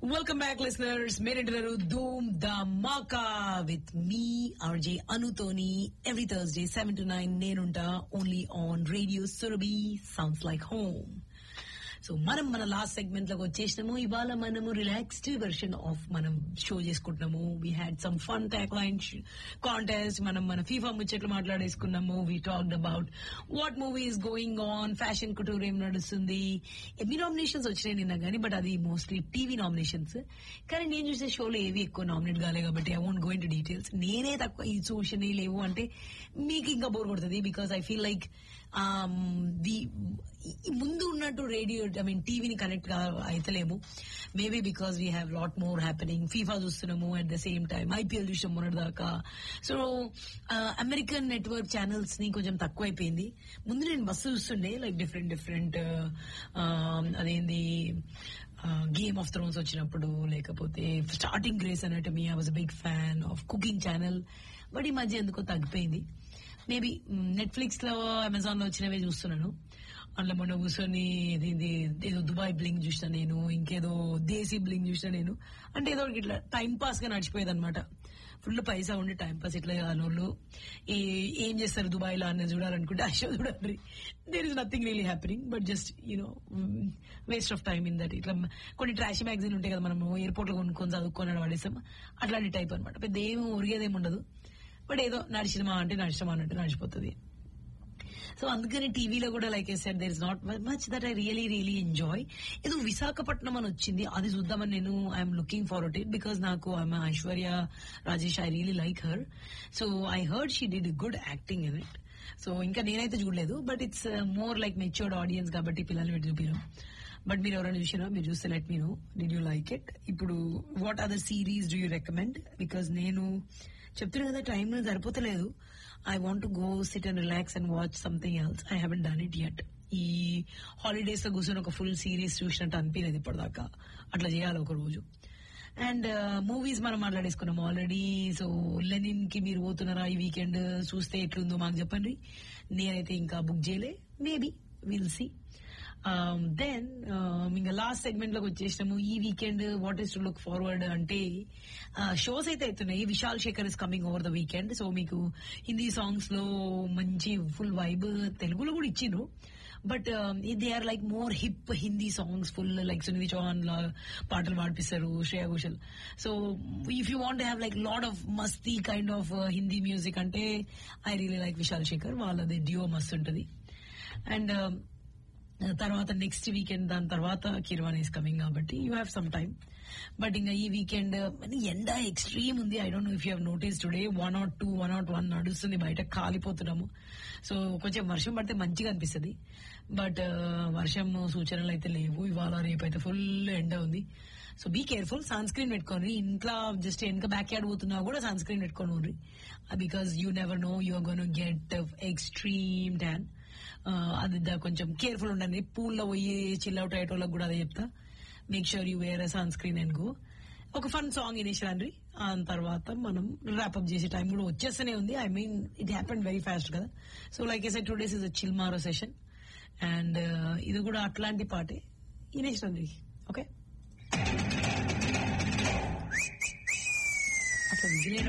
welcome back listeners మీరేంటున్నారు Dhoom Dhamaka with me RJ అనుతోని every Thursday seven to nine నేనుంటా only on radio Surabhi sounds like home so మనం మన last segment లోకి వచ్చేసినాము ఇవాళ మనము రిలాక్స్డ్ వెర్షన్ ఆఫ్ మనం షో చేసుకుంటున్నాము we had some fun tag line contest మనం మన ఫీఫా ముచ్చట్లు మాట్లాడేసుకున్నాము we talked about what movie is going on fashion couture ఏం నడుస్తుంది ఎన్ని నామినేషన్స్ వచ్చినాయి నిన్న కానీ బట్ అది మోస్ట్లీ టీవీ నామినేషన్స్ కానీ నేను చూసే షోలో ఏవి ఎక్కువ నామినేట్ కాలే కాబట్టి I won't going to details నేనే తక్కువ ఈ చూసినవి లేవు అంటే మీకు ఇంకా బోర్ కొడుతుంది because I feel like the ముందు ఉన్నట్టు రేడియో ఐ మీన్ టీవీని కనెక్ట్ అయితలేము maybe because we have lot more happening FIFA చూస్తున్నాము at the same time IPL చూసాం మొన్నటి దాకా సో అమెరికన్ నెట్వర్క్ ఛానల్స్ ని కొంచెం తక్కువ అయిపోయింది ముందు నేను బస్సు చూస్తుండే లైక్ డిఫరెంట్ డిఫరెంట్ అదేంది గేమ్ ఆఫ్ థ్రోన్స్ వచ్చినప్పుడు లేకపోతే starting Grey's anatomy I was big fan of cooking channel but ఈ మధ్య ఎందుకో తగ్గిపోయింది మేబీ నెట్ఫ్లిక్స్ లో అమెజాన్ లో వచ్చినవే చూస్తున్నాను అందులో మొన్న కూర్చొని ఇది ఏదో దుబాయ్ బ్లింగ్ చూసిన నేను ఇంకేదో దేశీ బ్లింగ్ చూసిన నేను అంటే ఏదో ఒకటి ఇట్లా టైం పాస్ గా నడిచిపోయేది అనమాట ఫుల్ పైసా ఉండి టైం పాస్ ఇట్లా కానోళ్ళు ఏం చేస్తారు దుబాయ్ లో అన్నది చూడాలనుకుంటే ఆ షో చూడాలి there is nothing really happening but just you know waste of time in that ఇట్లా కొన్ని ట్రాష్ మ్యాగజైన్ ఉంటాయి కదా మనం ఎయిర్పోర్ట్ లో కొనుక్కొని చదువుకొని పడేస్తాం అట్లాంటి టైప్ అనమాట పెద్ద ఏమి ఒరిగేదేమి ఉండదు బట్ ఏదో నడిచినమా అంటే నడిచినమా అన్నట్టు నడిచిపోతుంది సో అందుకని టీవీలో కూడా like I said there is not much that I really really enjoy ఏదో విశాఖపట్నం అని వచ్చింది అది చూద్దామని నేను I'm looking forward it because నాకు ఆమె Aishwarya Rajesh I really like her so I heard she did good acting in it so ఇంకా నేనైతే చూడలేదు but it's more like matured audience కాబట్టి పిల్లల్ని పెట్టి చూపించడం బట్ మీరు ఎవరైనా చూసినా మీరు చూస్తే let me know did you like it ఇప్పుడు what other series do you recommend because నేను చెప్తున్నా కదా టైం సరిపోతలేదు I want go sit and relax and watch something else I haven't done it yet ఈ హాలిడేస్ లో కూర్చొని ఒక full series చూసినట్టు అనిపించలేదు ఇప్పటిదాకా అట్లా చేయాలి ఒక రోజు అండ్ మూవీస్ మనం మాట్లాడేసుకున్నాం ఆల్రెడీ సో లెనిన్ కి మీరు పోతున్నారా ఈ వీకెండ్ చూస్తే ఎట్లుందో మాకు చెప్పండి నేనైతే ఇంకా బుక్ చేయలే మేబీ విల్ సి దెన్ ఇంకా లాస్ట్ సెగ్మెంట్ లోకి వచ్చేసినాము ఈ weekend what is to look forward అంటే షోస్ అయితే అవుతున్నాయి Vishal Shekhar is coming over the weekend so మీకు హిందీ సాంగ్స్ లో మంచి ఫుల్ వైబ్ తెలుగులో కూడా ఇచ్చిండ్రు but they are like more hip Hindi songs full like Sunidhi Chauhan లా పాటలు పాడిపిస్తారు Shreya Ghoshal so if you want have like lot of మస్తీ కైండ్ ఆఫ్ హిందీ మ్యూజిక్ అంటే I really like Vishal Shekhar వాళ్ళది డియో మస్తు ఉంటది అండ్ తర్వాత నెక్స్ట్ వీకెండ్ దాని తర్వాత కిర్వాన్ ఈస్ కమింగ్ కాబట్టి you have some time but ఇంకా ఈ వీకెండ్ ఎండ ఎక్స్ట్రీమ్ ఉంది I don't know if you have notice today one naught two one naught one నడుస్తుంది బయట కాలిపోతున్నాము సో కొంచెం వర్షం పడితే మంచిగా అనిపిస్తుంది బట్ వర్షం సూచనలు అయితే లేవు ఇవాళ రేపు అయితే ఫుల్ ఎండ ఉంది so be careful sunscreen పెట్టుకోండి ఇంట్లో జస్ట్ వెనక బ్యాక్ యార్డ్ పోతున్నా కూడా సన్ స్క్రీన్ పెట్టుకోండి because you never know you are gonna get extreme tan అది కొంచెం కేర్ఫుల్ ఉండండి పూల్లో పోయి చిల్అవుట్ అయ్యేటోళ్ళకి కూడా అదే చెప్తా make sure you wear sunscreen and go ఒక ఫన్ సాంగ్ ఇనేషిరండి ఆ తర్వాత మనం ర్యాప్అప్ చేసే టైం కూడా వచ్చేస్తూనే ఉంది I mean it happen very fast కదా so like these two days is chill మారో సెషన్ అండ్ ఇది కూడా అట్లాంటి పాటే ఇనేషరండి ఓకే అట్లా విజిలేయడం